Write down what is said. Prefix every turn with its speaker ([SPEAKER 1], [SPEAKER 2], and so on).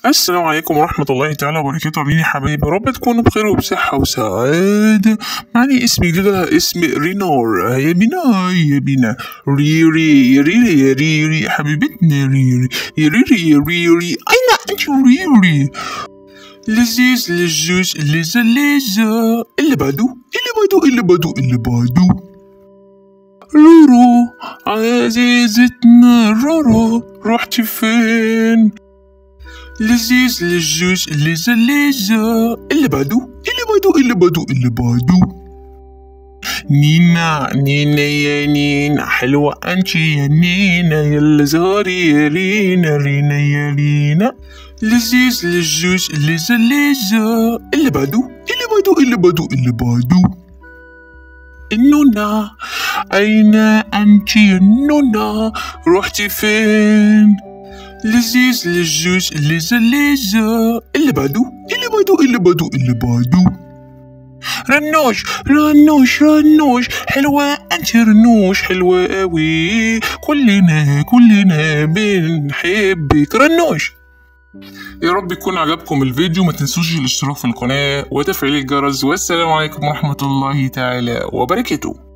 [SPEAKER 1] السلام عليكم ورحمة الله تعالى وبركاته عاملين يا حبايبي رب تكونوا بخير وبصحة وسعادة معلي اسمي جديد اسمي رينور يا بينا يا بينا ريري يا ريري يا ريري يا حبيبتنا ريري يا ريري يا ريري أين أنت ريري لذيذ لجوج لذة لذة اللي بعده اللي بعده اللي بعده اللي بعده رورو عزيزتنا رورو رحتي فين لذيذ لجوج لذة لذة اللي بعده اللي بعده اللي بعده اللي بعده نينا نينا يا نينا حلوة انت يا نينا يلا زهري يا رينا رينا يا رينا لذيذ لجوج لذة لذة اللي بعده اللي بعده اللي بعده اللي بعده النونا أين أنت يا نونا رحتي فين لذيذ لجوج لذة لذة اللي بعده اللي بعده اللي بعده اللي بعده رنوش رنوش رنوش حلوة انت رنوش حلوة قوي كلنا كلنا بنحبك رنوش يا رب يكون عجبكم الفيديو ما تنسوش الاشتراك في القناة وتفعيل الجرس والسلام عليكم ورحمة الله تعالى وبركاته